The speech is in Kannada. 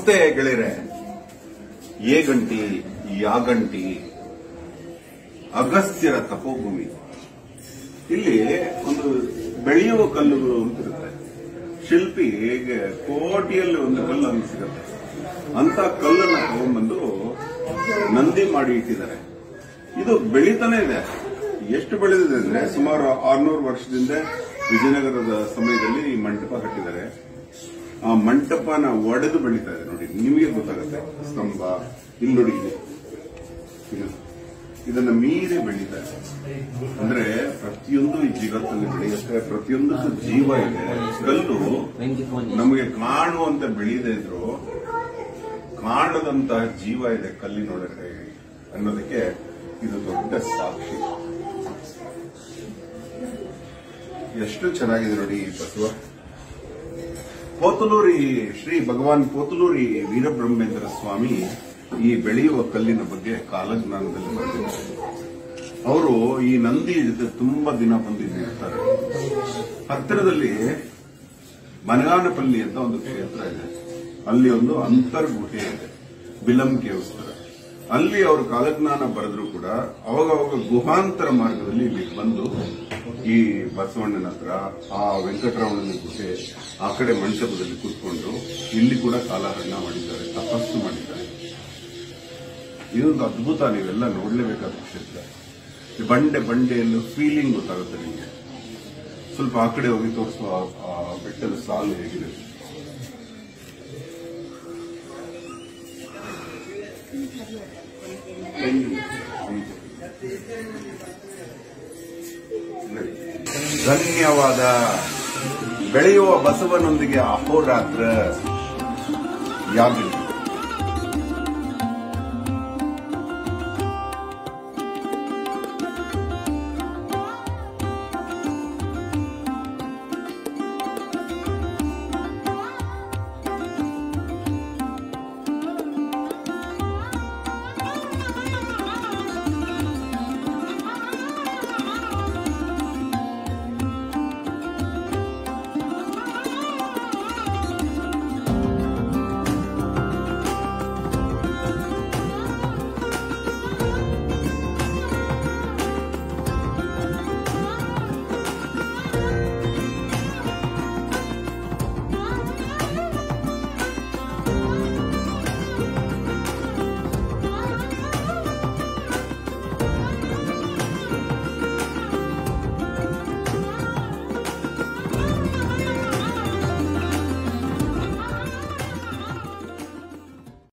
ಮತ್ತೆ ಗೆಳೆಯರೆ ಏಗಂಟಿ ಯಾಗಂಟಿ ಅಗಸ್ತ್ಯರ ತಪೋಭೂಮಿ ಇಲ್ಲಿ ಒಂದು ಬೆಳೆಯುವ ಕಲ್ಲುಗಳು ಅಂತ ಇರುತ್ತೆ ಶಿಲ್ಪಿ ಹೇಗೆ ಕೋಟಿಯಲ್ಲಿ ಒಂದು ಕಲ್ಲು ಅಂತ ಸಿಗುತ್ತೆ ಅಂತ ಕಲ್ಲನ್ನ ತಗೊಂಡ್ಬಂದು ನಂದಿ ಮಾಡಿ ಇಟ್ಟಿದ್ದಾರೆ ಇದು ಬೆಳೀತಾನೆ ಇದೆ ಎಷ್ಟು ಬೆಳೆದಿದೆ ಅಂದ್ರೆ ಸುಮಾರು ಆರ್ನೂರು ವರ್ಷದಿಂದ ವಿಜಯನಗರದ ಸಮಯದಲ್ಲಿ ಈ ಮಂಟಪ ಕಟ್ಟಿದ್ದಾರೆ ಆ ಮಂಟಪನ ಒಡೆದು ಬೆಳೀತಾ ಇದೆ ನೋಡಿ ನಿಮಗೆ ಗೊತ್ತಾಗುತ್ತೆ ಸ್ತಂಭ ಇಲ್ಲಿ ನೋಡಿ ಇದು ಇದು. ಇದನ್ನ ಮೀರಿ ಬೆಳೀತಾ ಇದೆ ಅಂದ್ರೆ ಪ್ರತಿಯೊಂದು ಈ ಜಗತ್ತಲ್ಲಿ ಬೆಳೆಯುತ್ತೆ ಪ್ರತಿಯೊಂದಕ್ಕೂ ಜೀವ ಇದೆ ಕಲ್ಲು ನಮಗೆ ಕಾಣುವಂತೆ ಬೆಳೆಯದೇ ಇದ್ರು ಕಾಣದಂತಹ ಜೀವ ಇದೆ ಕಲ್ಲಿನೊಳಗೆ ಅನ್ನೋದಕ್ಕೆ ಇದು ದೊಡ್ಡ ಸಾಕ್ಷಿ ಎಷ್ಟು ಚೆನ್ನಾಗಿದೆ ನೋಡಿ ಈ ಬಸವ ಪೋತಲೂರಿ ಶ್ರೀ ಭಗವಾನ್ ಪೋತಲೂರಿ ವೀರಬ್ರಹ್ಮೇಂದ್ರ ಸ್ವಾಮಿ ಈ ಬೆಳೆಯುವ ಕಲ್ಲಿನ ಬಗ್ಗೆ ಕಾಲಜ್ಞಾನದಲ್ಲಿ ಬರೆದಿದ್ದಾರೆ ಅವರು ಈ ನಂದಿ ಜೊತೆ ತುಂಬಾ ದಿನ ಬಂದಿರ್ತಾರೆ ಹತ್ತಿರದಲ್ಲಿ ಮನಗಾನಪಲ್ಲಿ ಅಂತ ಒಂದು ಕ್ಷೇತ್ರ ಇದೆ ಅಲ್ಲಿ ಒಂದು ಅಂತರ್ಗುಹೆ ಇದೆ ಬಿಲಂ ಕೇವ್ಸ್ ತರ. ಅಲ್ಲಿ ಅವರು ಕಾಲಜ್ಞಾನ ಬರೆದ್ರು ಕೂಡ ಅವಾಗ ಅವಾಗ ಗುಹಾಂತರ ಮಾರ್ಗದಲ್ಲಿ ಇಲ್ಲಿಗೆ ಬಂದು ಈ ಬಸವಣ್ಣನ ಹತ್ರ ಆ ವೆಂಕಟರಮಣನ ಗುಹೆ ಆ ಕಡೆ ಮಂಟಪದಲ್ಲಿ ಕೂತ್ಕೊಂಡು ಇಲ್ಲಿ ಕೂಡ ಕಾಲಹರಣ ಮಾಡಿದ್ದಾರೆ ತಪಸ್ಸು ಮಾಡಿದ್ದಾರೆ ಇದೊಂದು ಅದ್ಭುತ ನೀವೆಲ್ಲ ನೋಡ್ಲೇಬೇಕಾದ ಕ್ಷೇತ್ರ ಈ ಬಂಡೆ ಬಂಡೆಯನ್ನು ಫೀಲಿಂಗ್ ಗೊತ್ತಾಗುತ್ತೆ ನಿಮಗೆ ಸ್ವಲ್ಪ ಆ ಕಡೆ ಹೋಗಿ ತೋರಿಸುವ ಆ ಬೆಟ್ಟದ ಸಾಲು ಹೇಗಿದೆ ಧನ್ಯವಾದ ಬೆಳೆಯುವ ಬಸವನೊಂದಿಗೆ ಅಹೋರಾತ್ರ ಯಾಗಿಲ್ಲ